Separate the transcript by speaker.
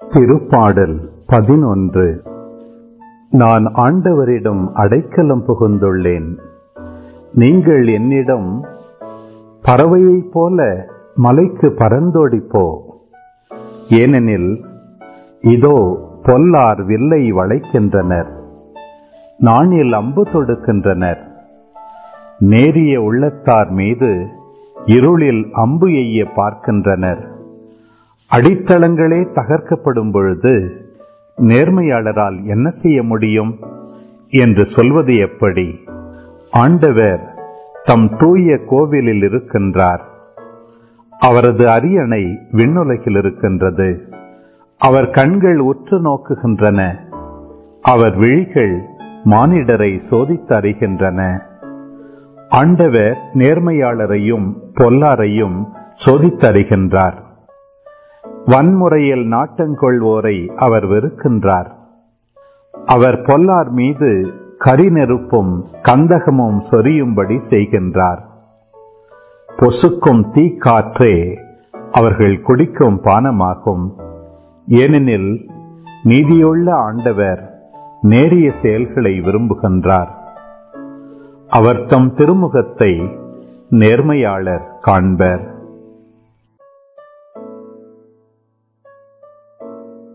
Speaker 1: திருப்பாடல் பதினொன்று நான் ஆண்டவரிடம் அடைக்கலம் புகுந்துள்ளேன் நீங்கள் என்னிடம் பறவையைப் போல மலைக்கு பறந்தோடிப்போ ஏனெனில் இதோ பொல்லார் வில்லை வளைக்கின்றனர் நாணில் அம்பு தொடுக்கின்றனர் நேரிய உள்ளத்தார் மீது இருளில் அம்பு எய்ய பார்க்கின்றனர் அடித்தளங்களே தகர்க்கப்படும் பொழுது நேர்மையாளரால் என்ன செய்ய முடியும் என்று சொல்வது எப்படி ஆண்டவர் தம் தூய கோவிலில் இருக்கின்றார் அவரது அரியணை விண்ணுலகில் இருக்கின்றது அவர் கண்கள் உற்று நோக்குகின்றன அவர் விழிகள் மானிடரை சோதித்து அறிகின்றன ஆண்டவர் நேர்மையாளரையும் பொல்லாரையும் சோதித்தறிகின்றார் வன்முறையில் நாட்டங்கொள்வோரை அவர் வெறுக்கின்றார் அவர் பொல்லார் மீது கரி நெருப்பும் கந்தகமும் சொரியும்படி செய்கின்றார் பொசுக்கும் தீக்காற்றே அவர்கள் குடிக்கும் பானமாகும் ஏனெனில் நீதியுள்ள ஆண்டவர் நேரிய செயல்களை விரும்புகின்றார் அவர் தம் திருமுகத்தை நேர்மையாளர் காண்பர்